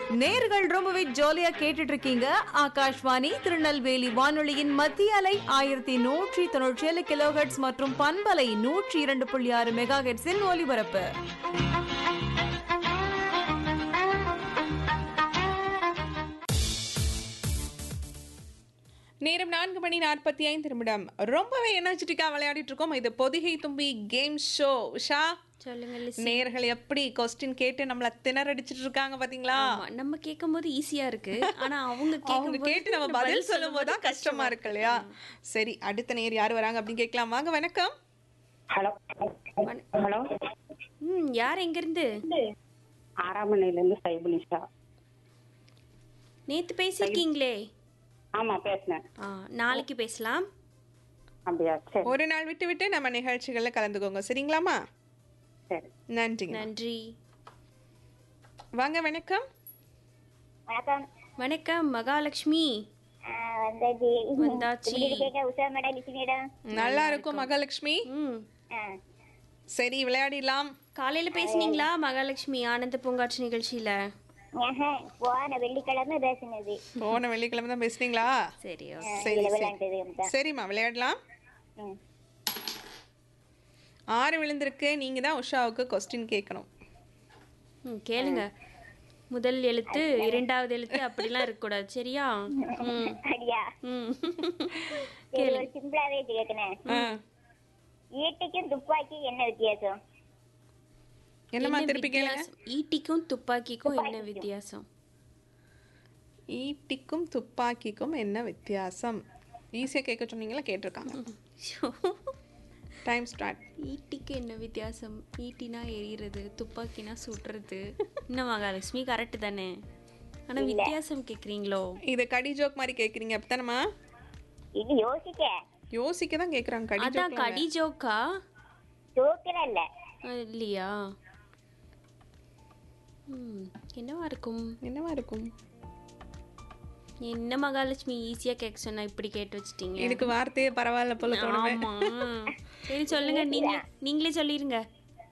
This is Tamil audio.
நேர்கள் ரொம்பவே ஜாலியா கேட்டுட்டு இருக்கீங்க ஆகாஷ்வாணி திருநெல்வேலி வானொலியின் மத்திய அலை ஆயிரத்தி நூற்றி தொண்ணூற்றி ஏழு கிலோஹெட்ஸ் மற்றும் பண்பலை நூற்றி இரண்டு புள்ளி ஆறு மெகா ஹெட்ஸின் ஒலிபரப்பு நேரம் நான்கு மணி நாற்பத்தி ஐந்து நிமிடம் ரொம்பவே எனர்ஜெட்டிக்கா விளையாடிட்டு இருக்கோம் இது பொதிகை தும்பி கேம் ஷோ உஷா சொல்லுங்க லிசி. நேர்கள் எப்படி கொஸ்டின் கேட்டு நம்மள திணறடிச்சிட்டு இருக்காங்க பாத்தீங்களா ஆமா, நம்ம கேட்கும்போது ஈஸியா இருக்கு ஆனா அவங்க அவங்க கேட்கும்போது கேட்டு நம்ம பதில் சொல்லும் போது தான் கஷ்டமா இருக்கு இல்லையா சரி அடுத்த நேர் யார் வராங்க அப்படின்னு கேட்கலாம் வாங்க வணக்கம் ஹலோ ஹலோ ம் யார் எங்க இருந்து ஆறாம் மணில இருந்து சைபுனிஷா நேத்து பேசிருக்கீங்களே ஆமா பேசினேன் ஆ, நாளைக்கு பேசலாம் அப்படியா சரி ஒரு நாள் விட்டு விட்டு நம்ம நிகழ்ச்சிகள்ல கலந்துக்கோங்க சரிங்களாமா சரி நன்றிங்க நன்றி வாங்க வணக்கம் வணக்கம் வணக்கம் மகாலட்சுமி ஆஹ் வந்தாச்சு வந்தாச்சு. எப்படி இருக்கீங்க உஷா மேடம் லிசி மேடம் நல்லா இருக்கும் மகாலட்சுமி ம் ஆஹ் சரி விளையாடிடலாம் காலையில பேசுனீங்களா மகாலட்சுமி ஆனந்த பூங்காட்சி நிகழ்ச்சியில ஆஹா, போன வெள்ளிக்கிழமை பேசினது போன வெள்ளிக்கிழமை தான் பேசுனீங்களா சரி ஓ. சரி இதுல சரி விளையாண்டது சரிம்மா விளையாடலாம் ம். ஆறு விழுந்திருக்கு நீங்க தான் உஷாவுக்கு கொஸ்டின் கேட்கணும் ம் கேளுங்க முதல் எழுத்து இரண்டாவது எழுத்து அப்படிலாம் இருக்கக்கூடாது சரியா ம் அப்படியா ம் சரி ஒரு சிம்பிளாவே கேட்கணும் ஆ. ஈட்டிக்கும் துப்பாக்கி என்ன வித்தியாசம் என்னம்மா என்ன திருப்பி கேளுங்க வித்தியாசம்? ஈட்டிக்கும் துப்பாக்கிக்கும் என்ன வித்தியாசம் ஈட்டிக்கும் துப்பாக்கிக்கும் என்ன வித்தியாசம் ஈஸியா கேட்க சொன்னீங்களா கேட்டிருக்காங்க டைம் ஸ்டார்ட் ஈட்டிக்கு என்ன வித்தியாசம் ஈட்டினா எரியிறது துப்பாக்கினா சுடுறது என்ன மகாலட்சுமி கரெக்ட் தானே ஆனா வித்தியாசம் கேக்குறீங்களோ இது கடி ஜோக் மாதிரி கேக்குறீங்க அப்படித்தானம்மா இது யோசிக்க யோசிக்க தான் கேக்குறாங்க கடி அதான் ஜோக் கடி ஜோக்கா ஜோக்கில இல்ல அஹ், இல்லையா ம், என்னவா இருக்கும் என்னவா இருக்கும் என்ன மகாலட்சுமி ஈஸியா கேட்க சொன்னா இப்படி கேட்டு வச்சிட்டீங்க இதுக்கு வார்த்தையே பரவாயில்ல போல தோணுமே ஆமா சரி சொல்லுங்க நீங்க நீங்களே சொல்லிருங்க